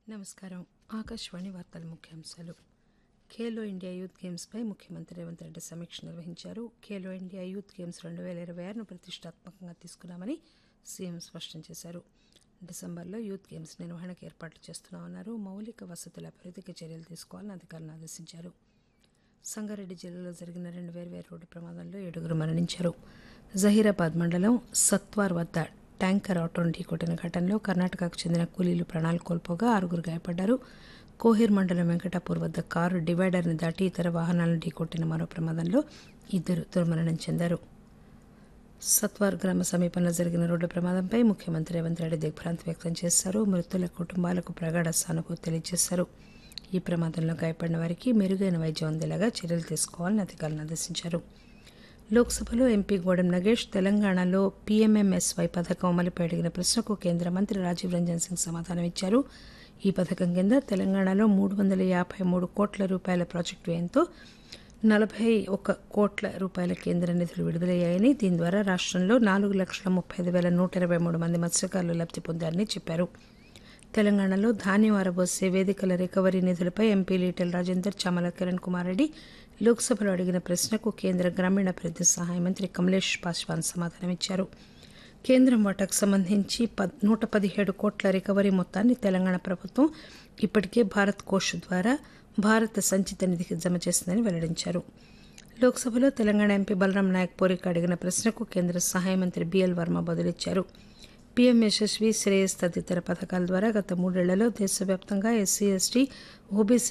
నమస్కారం ఆకాశవాణి వార్తల ముఖ్యాంశాలు ఖేలో ఇండియా యూత్ గేమ్స్పై ముఖ్యమంత్రి రేవంత్ రెడ్డి సమీక్ష నిర్వహించారు ఖేలో ఇండియా యూత్ గేమ్స్ రెండు వేల ఇరవై ఆరును ప్రతిష్టాత్మకంగా తీసుకున్నామని సీఎం స్పష్టం చేశారు డిసెంబర్లో యూత్ గేమ్స్ నిర్వహణకు ఏర్పాట్లు చేస్తున్నామన్నారు మౌలిక వసతుల అభివృద్ధికి చర్యలు తీసుకోవాలని అధికారులను ఆదేశించారు సంగారెడ్డి జిల్లాలో జరిగిన రెండు వేర్వేరు రోడ్డు ప్రమాదంలో ఏడుగురు మరణించారు జహీరాబాద్ మండలం సత్వార్ వద్ద ట్యాంకర్ ఆటోను ఢీకొట్టిన ఘటనలో కర్ణాటకకు చెందిన కూలీలు ప్రాణాలు కోల్పోగా ఆరుగురు గాయపడ్డారు కోహిర్ మండలం వెంకటాపూర్ వద్ద కారు డివైడర్ని దాటి ఇతర వాహనాలను ఢీకొట్టిన మరో ప్రమాదంలో ఇద్దరు దుర్మరణం చెందారు సత్వార్ గ్రామ సమీపంలో జరిగిన రోడ్డు ప్రమాదంపై ముఖ్యమంత్రి రేవంత్ రెడ్డి దిగ్భ్రాంతి వ్యక్తం చేశారు మృతుల కుటుంబాలకు ప్రగాఢ సానుభూతి తెలియజేశారు ఈ ప్రమాదంలో గాయపడిన వారికి మెరుగైన వైద్యం అందేలాగా చర్యలు తీసుకోవాలని అధికారులను ఆదేశించారు లోక్సభలో ఎంపీ గోడెం నగేష్ తెలంగాణలో పీఎంఎంఎస్వై పథకం అమలుపై అడిగిన ప్రశ్నకు కేంద్ర మంత్రి రాజీవ్ రంజన్ సింగ్ సమాధానం ఇచ్చారు ఈ పథకం కింద తెలంగాణలో మూడు వందల యాభై మూడు కోట్ల రూపాయల ప్రాజెక్టు వ్యయంతో నలభై ఒక కోట్ల రూపాయల కేంద్ర నిధులు విడుదలయ్యాయని దీని ద్వారా రాష్ట్రంలో నాలుగు లక్షల ముప్పై ఐదు వేల నూట ఇరవై మూడు మంది మత్స్యకారులు లబ్ధి పొందారని చెప్పారు తెలంగాణలో ధాన్యం ఆరబోసే వేదికల రికవరీ నిధులపై ఎంపీ ఈటెల రాజేందర్ చామల కిరణ్ కుమార్ రెడ్డి లోక్సభలో అడిగిన ప్రశ్నకు కేంద్ర గ్రామీణాభివృద్ధి సహాయ మంత్రి కమలేష్ పాస్వాన్ సమాధానమిచ్చారు కేంద్రం వాటాకు సంబంధించి పద్ నూట పదిహేడు కోట్ల రికవరీ మొత్తాన్ని తెలంగాణ ప్రభుత్వం ఇప్పటికే భారత్ కోష్ ద్వారా భారత సంచిత నిధికి జమ చేసిందని వెల్లడించారు లోక్సభలో తెలంగాణ ఎంపీ బలరాం నాయక్ పోరిక అడిగిన ప్రశ్నకు కేంద్ర సహాయ మంత్రి బిఎల్ వర్మ బదులిచ్చారు పీఎం యశస్వి శ్రేయస్ తదితర పథకాల ద్వారా గత మూడేళ్లలో దేశవ్యాప్తంగా ఎస్సీ ఎస్టీ ఓబీసీ